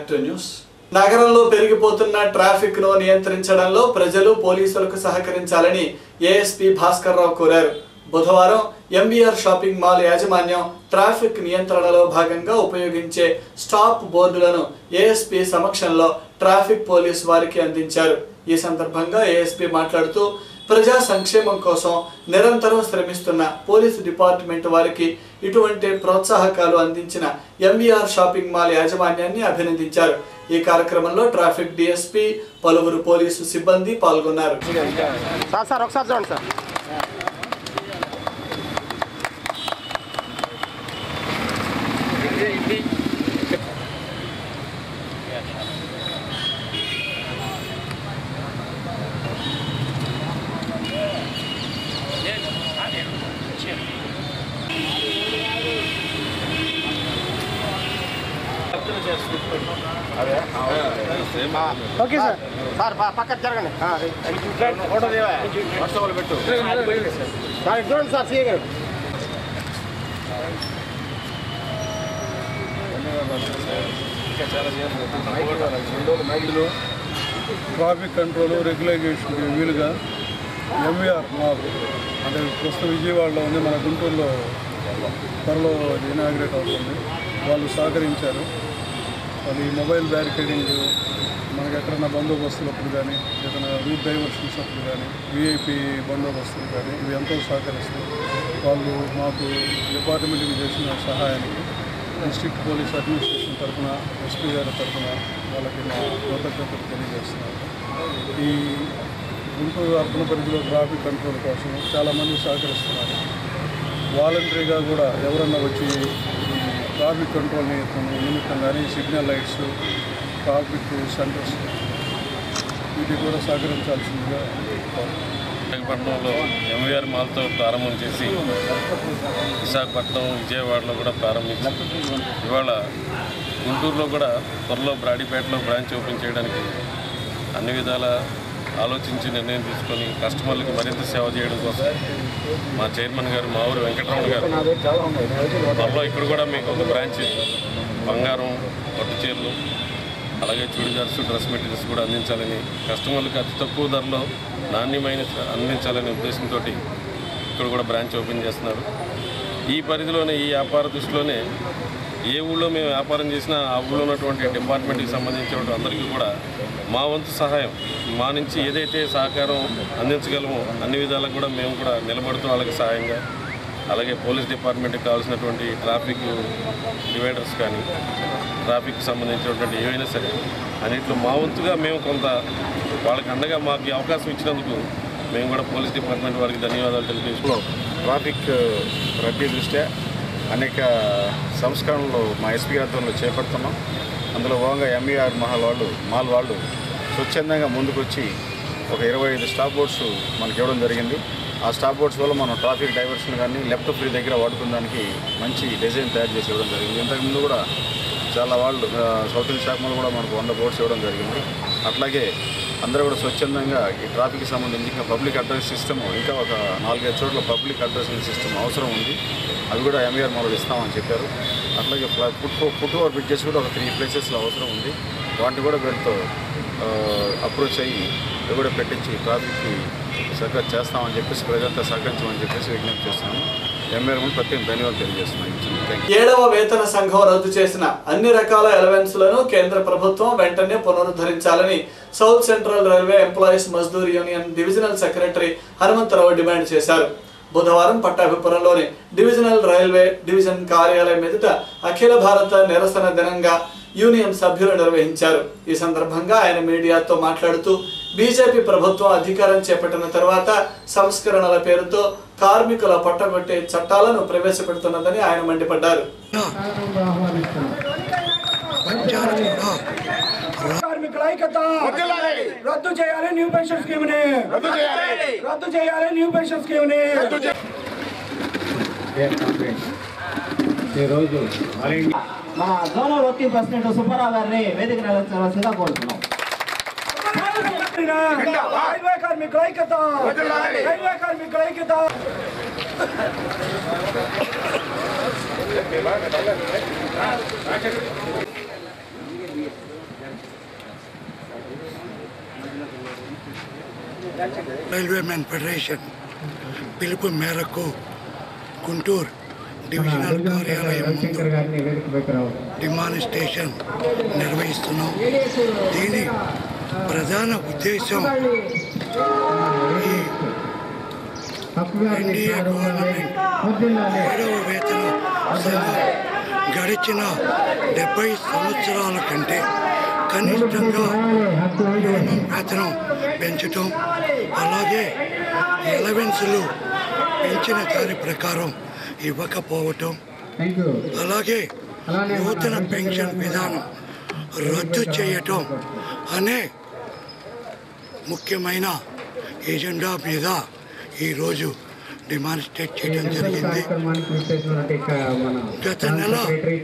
Back to news నగరంలో పెరిగిపోతున్న traffic ను నియంత్రించడంలో ప్రజలు పోలీసులకు సహకరించాలని ఏఎస్పీ భాస్కర్ రావు కోరారు బుధవారం ఎంబీఆర్ షాపింగ్ మాల్ యాజమాన్యం ట్రాఫిక్ నియంత్రణలో భాగంగా ఉపయోగించే స్టాప్ బోర్డులను ఏఎస్పీ సమక్షంలో ట్రాఫిక్ పోలీస్ వారికి అందించారు ఈ సందర్భంగా ఏఎస్పీ మాట్లాడుతూ ప్రజా సంక్షేమం కోసం నిరంతరం శ్రమిస్తున్న పోలీసు డిపార్ట్మెంట్ వారికి ఇటువంటి ప్రోత్సాహకాలు అందించిన ఎంవీఆర్ షాపింగ్ మాల్ యాజమాన్యాన్ని అభినందించారు ఈ కార్యక్రమంలో ట్రాఫిక్ డిఎస్పీ పలువురు పోలీసు సిబ్బంది పాల్గొన్నారు సార్ సార్ ఒకసారి చూడండి సార్ ఓకే సార్ సార్ ప- పక్కకు జరగండి ఆ, ఫోటో దేవా వాట్సాప్లో పెట్టు సార్ ఇటు చూడండి సార్ సీఏ గారు ట్రాఫిక్ కంట్రోల్ రెగ్యులేషన్ వీలుగా ఎంవీఆర్ మాకు అంటే ప్రస్తుతం విజయవాడలో ఉంది మన గుంటూరులో త్వరలో అది ఇనాగ్రేట్ అవుతుంది వాళ్ళు సహకరించారు వాళ్ళు ఈ మొబైల్ బ్యారికేడింగ్ మనకి ఎక్కడన్నా బందోబస్తులప్పుడు కానీ ఏదైనా రూట్ డైవర్షన్స్ అప్పుడు కానీ విఐపి బందోబస్తులు కానీ ఇవి ఎంతో సహకరిస్తాయి వాళ్ళు మాకు డిపార్ట్మెంట్కి చేసిన సహాయానికి డిస్ట్రిక్ట్ పోలీస్ అడ్మినిస్ట్రేషన్ తరఫున ఎస్పీ గారి తరఫున వాళ్ళకి మా కృతజ్ఞతలు తెలియజేస్తున్నారు ఈ గుంటూరు అర్బన్ పరిధిలో ట్రాఫిక్ కంట్రోల్ కోసం చాలామంది సహకరిస్తున్నారు వాలంటరీగా కూడా ఎవరన్నా వచ్చి ఈ ట్రాఫిక్ కంట్రోల్ నిమిత్తం కానీ సిగ్నల్ లైట్స్ ట్రాఫిక్ సెంటర్స్ వీటికి కూడా సహకరించాల్సిందిగా కోరుతున్నాను. విశాఖపట్నంలో ఎంవీఆర్ మాల్తో ప్రారంభం చేసి విశాఖపట్నం విజయవాడలో కూడా ప్రారంభించి ఇవాళ గుంటూరులో కూడా త్వరలో బ్రాడీపేటలో బ్రాంచ్ ఓపెన్ చేయడానికి అన్ని విధాల ఆలోచించి నిర్ణయం తీసుకొని కస్టమర్లకు మరింత సేవ చేయడం కోసం మా చైర్మన్ గారు మా ఊరు వెంకటరమణ గారు త్వరలో ఇక్కడ కూడా మీకు ఒక బ్రాంచ్ బంగారం పట్టు చీరలు అలాగే చూడిదార్స్ డ్రెస్ మెటీరియల్స్ కూడా అందించాలని కస్టమర్లకు అతి తక్కువ ధరలో నాణ్యమైన అందించాలనే ఉద్దేశంతో ఇక్కడ కూడా బ్రాంచ్ ఓపెన్ చేస్తున్నారు ఈ పరిధిలోనే ఈ వ్యాపార దృష్టిలోనే ఏ ఊళ్ళో మేము వ్యాపారం చేసినా ఆ ఊళ్ళో ఉన్నటువంటి డిపార్ట్మెంట్కి సంబంధించిన అందరికీ కూడా మా వంతు సహాయం మా నుంచి ఏదైతే సహకారం అందించగలమో అన్ని విధాలకు కూడా మేము కూడా నిలబడుతూ వాళ్ళకి సహాయంగా అలాగే పోలీస్ డిపార్ట్మెంట్కి కావాల్సినటువంటి ట్రాఫిక్ డివైడర్స్ కానీ ట్రాఫిక్ సంబంధించినటువంటి ఏవైనా సరే అన్నింటిలో మా వంతుగా మేము కొంత వాళ్ళకి అండగా మాకు ఈ అవకాశం ఇచ్చినందుకు మేము కూడా పోలీస్ డిపార్ట్మెంట్ వారికి ధన్యవాదాలు తెలియజేస్తున్నాం ట్రాఫిక్ రద్దీ దృష్ట్యా అనేక సంస్కరణలు మా ఎస్పీ ఆధ్వర్యంలో చేపడుతున్నాం అందులో భాగంగా ఎంఈఆర్ మహల్ వాళ్ళు మాల్ వాళ్ళు స్వచ్ఛందంగా ముందుకొచ్చి ఒక ఇరవై ఐదు స్టాప్ బోర్డ్స్ మనకి ఇవ్వడం జరిగింది ఆ స్టాప్ బోర్డ్స్ వల్ల మనం ట్రాఫిక్ డైవర్షన్ కానీ లెఫ్ట్ ఫ్రీ దగ్గర వాడుకోవడానికి మంచి డిజైన్ తయారు చేసి ఇవ్వడం జరిగింది ఇంతకుముందు కూడా చాలా వాళ్ళు ఆ, సౌత్ ఇండియన్ శాఖ కూడా మనకు వంద బోర్డ్స్ ఇవ్వడం జరిగింది అట్లాగే అందరూ కూడా స్వచ్ఛందంగా ఈ ట్రాఫిక్కి సంబంధించి ఇంకా పబ్లిక్ అడ్రస్ సిస్టమ్ ఇంకా ఒక నాలుగైదు చోట్ల పబ్లిక్ అడ్రసింగ్ సిస్టమ్ అవసరం ఉంది అవి కూడా ఎంఈఆర్ మోడల్ ఇస్తామని చెప్పారు అట్లాగే ఫ్లా ఫుట్ ఫుట్ ఓవర్ బ్రిడ్జెస్ కూడా ఒక త్రీ ప్లేసెస్లో అవసరం ఉంది వాటిని కూడా వీళ్ళతో అప్రోచ్ అయ్యి ఇవి కూడా పెట్టించి ట్రాఫిక్కి సహకారం చేస్తామని చెప్పేసి ప్రజలంతా సహకరించమని చెప్పేసి విజ్ఞప్తి చేస్తున్నాను ఎంఆర్ కూడా ప్రత్యేక ధన్యవాదాలు తెలియజేస్తున్నాను థ్యాంక్ యూ ఏడవ వేతన సంఘం రద్దు చేసిన అన్ని రకాల ఎలవెన్స్లను కేంద్ర ప్రభుత్వం వెంటనే పునరుద్ధరించాలని south central railway employees Mazdoor union divisional secretary Hanumantharao demand చేశారు బుధవారం పట్టాభిపురంలోని డివిజనల్ రైల్వే డివిజన్ కార్యాలయం ఎదుట అఖిల భారత నిరసన దినంగా యూనియన్ సభ్యులు నిర్వహించారు ఈ సందర్భంగా ఆయన మీడియాతో మాట్లాడుతూ బీజేపీ ప్రభుత్వం అధికారం చేపట్టిన తర్వాత సంస్కరణల పేరుతో కార్మికుల పట్టగొట్టే చట్టాలను ప్రవేశపెడుతున్నదని ఆయన మండిపడ్డారు కార్మికుల ఐక్యత రద్దు చేయాలి న్యూ పెన్షన్ స్కీమ్ ని రద్దు చేయాలి న్యూ పెన్షన్ స్కీమ్ ని మన జోనల్ వర్కింగ్ ప్రెసిడెంట్ సుబ్బారావు గారిని వేదిక నిలవలసిందిగా కోరుతున్నాం రైల్వే కార్మికుల ఐక్యత రైల్వే కార్మికుల ఐక్యత రైల్వేమెన్ ఫెడరేషన్ పిలుపు మేరకు గుంటూరు డివిజనల్ కార్యాలయం ముందు డిమానిస్ట్రేషన్ నిర్వహిస్తున్నాం దీని ప్రధాన ఉద్దేశం ఈ ఎన్డీఏ గవర్నమెంట్ ఏడవ వేతన సంఘం గడిచిన డెబ్బై సంవత్సరాల కంటే కనిష్టంగా మినిమం వేతనం పెంచటం అలాగే ఎలవెన్స్లు పెంచిన దాని ప్రకారం ఇవ్వకపోవటం అలాగే నూతన పెన్షన్ విధానం రద్దు చేయటం అనే ముఖ్యమైన ఎజెండా మీద ఈరోజు డిమాన్స్ట్రేట్ చేయడం జరిగింది గత నెల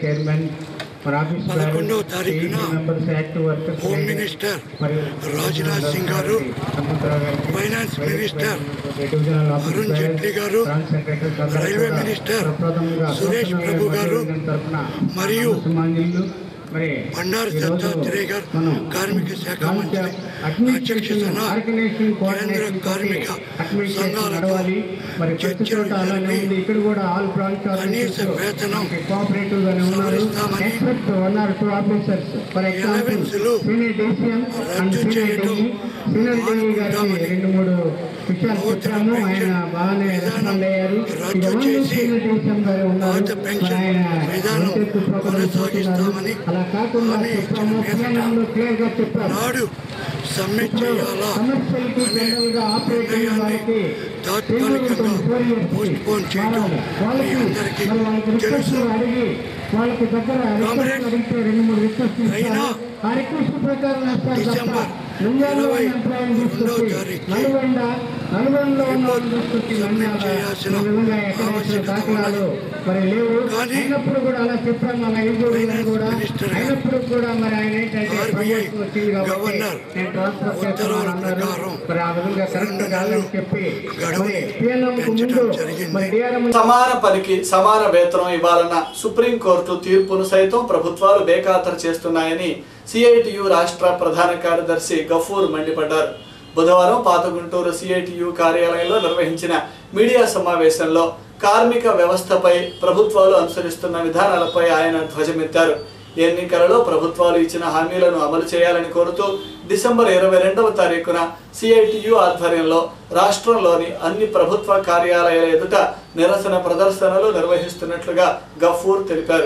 పదకొండవ తారీఖున హోమ్ మినిస్టర్ రాజ్నాథ్ సింగ్ గారు ఫైనాన్స్ మినిస్టర్ అరుణ్ జైట్లీ గారు రైల్వే మినిస్టర్ సురేష్ ప్రభు గారు మరియు బండారు దత్తాత్రేయ గారు కార్మిక శాఖ మంత్రి అధ్యక్షతన కేంద్ర కార్మిక సంఘాలతో చర్చలు జరిపి కనీస వేతనం సవరిస్తామని ఎలవెన్స్లు రద్దు చేయడం మానుకుంటామని నూతన పెన్షన్ విధానం రద్దు చేసి పాత పెన్షన్ విధానం కొనసాగిస్తామని హామీ ఇచ్చిన మీదట నాడు సమ్మె చేయాలా అనే నిర్ణయాన్ని తాత్కాలికంగా పోస్ట్ పోన్ చేయడం మీ అందరికీ తెలుసు కామ్రేడ్ అయినా డిసెంబర్ ఇరవై రెండవ తారీఖు సమ్మె చేయాల్సిన ఆవశ్యకత ఉన్నది కానీ ఫైనాన్స్ మినిస్టర్ ఆర్బీఐ గవర్నర్ ఉత్తర్వుల ప్రకారం రెండు నెలలు గడువుని పెంచడం జరిగింది సమాన పనికి సమాన వేతనం ఇవ్వాలన్న సుప్రీంకోర్టు తీర్పును సైతం ప్రభుత్వాలు బేఖాతరు చేస్తున్నాయని సిఐటియు రాష్ట్ర ప్రధాన కార్యదర్శి గఫూర్ మండిపడ్డారు బుధవారం పాత గుంటూరు సిఐటియు కార్యాలయంలో నిర్వహించిన మీడియా సమావేశంలో కార్మిక వ్యవస్థపై ప్రభుత్వాలు అనుసరిస్తున్న విధానాలపై ఆయన ధ్వజమెత్తారు ఎన్నికలలో ప్రభుత్వాలు ఇచ్చిన హామీలను అమలు చేయాలని కోరుతూ డిసెంబర్ ఇరవై రెండవ తారీఖున సిఐటియు ఆధ్వర్యంలో రాష్ట్రంలోని అన్ని ప్రభుత్వ కార్యాలయాల ఎదుట నిరసన ప్రదర్శనలు నిర్వహిస్తున్నట్లుగా గఫూర్ తెలిపారు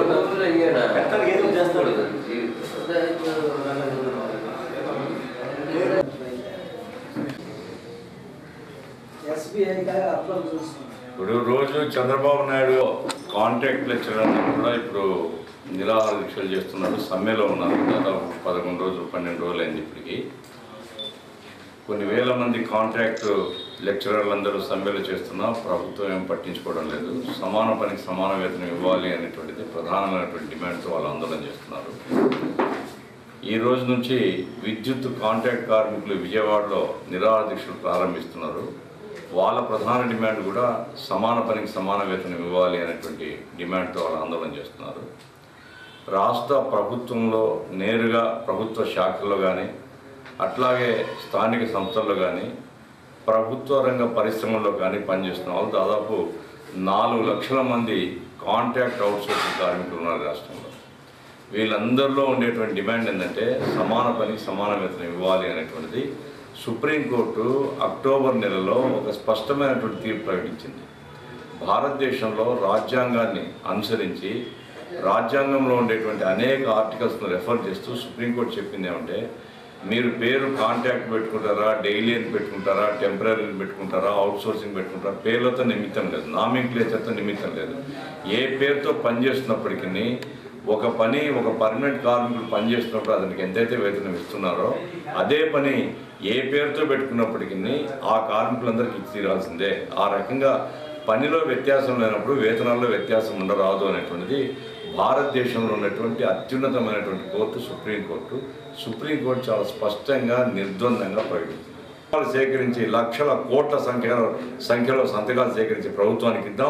ఇప్పుడు రోజు చంద్రబాబు నాయుడు కాంట్రాక్ట్ లెక్చరర్ కూడా ఇప్పుడు నిరాహార దీక్షలు చేస్తున్నారు సమ్మెలో ఉన్నారు దాదాపు పదకొండు రోజులు పన్నెండు రోజులు అయింది ఇప్పటికి కొన్ని వేల మంది కాంట్రాక్ట్ లెక్చరర్లందరూ సమ్మెలు చేస్తున్నా ప్రభుత్వం ఏం పట్టించుకోవడం లేదు సమాన పనికి సమాన వేతనం ఇవ్వాలి అనేటువంటిది ప్రధానమైనటువంటి డిమాండ్తో వాళ్ళు ఆందోళన చేస్తున్నారు ఈ రోజు నుంచి విద్యుత్ కాంట్రాక్ట్ కార్మికులు విజయవాడలో నిరాహార దీక్షలు ప్రారంభిస్తున్నారు వాళ్ళ ప్రధాన డిమాండ్ కూడా సమాన పనికి సమాన వేతనం ఇవ్వాలి అనేటువంటి డిమాండ్తో వాళ్ళు ఆందోళన చేస్తున్నారు రాష్ట్ర ప్రభుత్వంలో నేరుగా ప్రభుత్వ శాఖల్లో కానీ అట్లాగే స్థానిక సంస్థల్లో కానీ ప్రభుత్వ రంగ పరిశ్రమల్లో కానీ పనిచేస్తున్న వాళ్ళు దాదాపు నాలుగు లక్షల మంది కాంట్రాక్ట్ అవుట్సోర్సింగ్ కార్మికులు ఉన్నారు రాష్ట్రంలో వీళ్ళందరిలో ఉండేటువంటి డిమాండ్ ఏంటంటే సమాన పనికి సమాన వేతనం ఇవ్వాలి అనేటువంటిది సుప్రీంకోర్టు అక్టోబర్ నెలలో ఒక స్పష్టమైనటువంటి తీర్పు ప్రకటించింది భారతదేశంలో రాజ్యాంగాన్ని అనుసరించి రాజ్యాంగంలో ఉండేటువంటి అనేక ఆర్టికల్స్ను రెఫర్ చేస్తూ సుప్రీంకోర్టు చెప్పింది ఏమంటే మీరు పేరు కాంట్రాక్ట్ పెట్టుకుంటారా డైలీ అని పెట్టుకుంటారా టెంపరీ పెట్టుకుంటారా అవుట్సోర్సింగ్ పెట్టుకుంటారా పేర్లతో నిమిత్తం లేదు నామింక్లేచర్తో నిమిత్తం లేదు ఏ పేరుతో పనిచేస్తున్నప్పటికీ ఒక పని ఒక పర్మనెంట్ కార్మికుడు పనిచేస్తున్నప్పుడు అతనికి ఎంతైతే వేతనం ఇస్తున్నారో అదే పని ఏ పేరుతో పెట్టుకున్నప్పటికీ ఆ కార్మికులందరికీ ఇచ్చి తీరాల్సిందే ఆ రకంగా పనిలో వ్యత్యాసం లేనప్పుడు వేతనాల్లో వ్యత్యాసం ఉండరాదు అనేటువంటిది భారతదేశంలో ఉన్నటువంటి అత్యున్నతమైనటువంటి కోర్టు సుప్రీంకోర్టు సుప్రీంకోర్టు చాలా స్పష్టంగా నిర్ద్వందంగా ప్రకటించింది సంతకాలు సేకరించి లక్షల కోట్ల సంఖ్యలో సంఖ్యలో సంతకాలు సేకరించి ప్రభుత్వానికి ఇద్దాం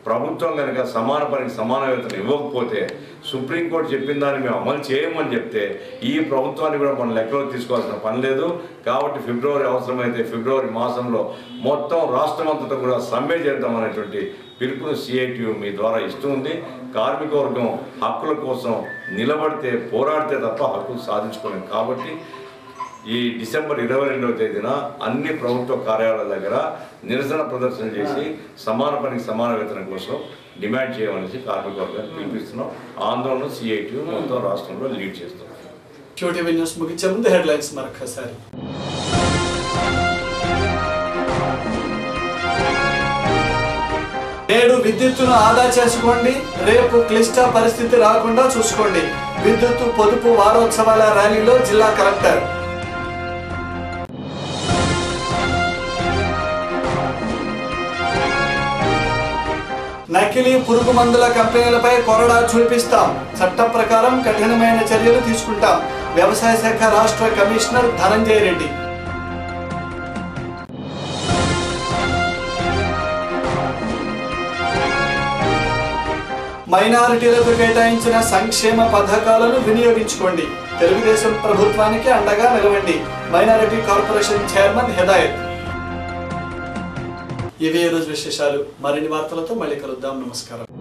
ప్రభుత్వం కనుక సమాన పనికి సమాన వేతనం ఇవ్వకపోతే సుప్రీంకోర్టు చెప్పిన దాన్ని మేము అమలు చేయమని చెప్తే ఈ ప్రభుత్వాన్ని కూడా మనం లెక్కలో తీసుకోవాల్సిన పని లేదు కాబట్టి ఫిబ్రవరి అవసరమైతే ఫిబ్రవరి మాసంలో మొత్తం రాష్ట్రం అంతటా కూడా సమ్మె చేద్దాం అనేటువంటి పిలుపును సిఐటియు మీ ద్వారా ఇస్తుంది కార్మిక వర్గం హక్కుల కోసం నిలబడితే పోరాడితే తప్ప హక్కులు సాధించుకోలేం కాబట్టి ఈ డిసెంబర్ ఇరవై రెండవ తేదీన అన్ని ప్రభుత్వ కార్యాలయాల దగ్గర నిరసన ప్రదర్శన చేసి సమాన పనికి సమాన వేతనం కోసం డిమాండ్ చేయమనేసి కార్మిక వర్గాన్ని పిలిపిస్తున్నాం ఆందోళన సిఐటి మొత్తం రాష్ట్రంలో లీడ్ చేస్తున్నాం క్యూటీవీ న్యూస్ ముగించే ముందు హెడ్లైన్స్ మరొకసారి నేడు విద్యుత్తును ఆదా చేసుకోండి రేపు క్లిష్ట పరిస్థితి రాకుండా చూసుకోండి విద్యుత్తు పొదుపు వారోత్సవాల ర్యాలీలో జిల్లా కలెక్టర్ నకిలీ పురుగు మందుల కంపెనీలపై కొరడా చూపిస్తాం చట్టం ప్రకారం కఠినమైన చర్యలు తీసుకుంటాం వ్యవసాయ శాఖ రాష్ట్ర కమిషనర్ ధనంజయ రెడ్డి మైనారిటీలకు కేటాయించిన సంక్షేమ పథకాలను వినియోగించుకోండి తెలుగుదేశం ప్రభుత్వానికి అండగా నిలవండి మైనారిటీ కార్పొరేషన్ చైర్మన్ హెదాయత్ ఇవే ఈ రోజు విశేషాలు మరిన్ని వార్తలతో మళ్ళీ కలుద్దాం నమస్కారం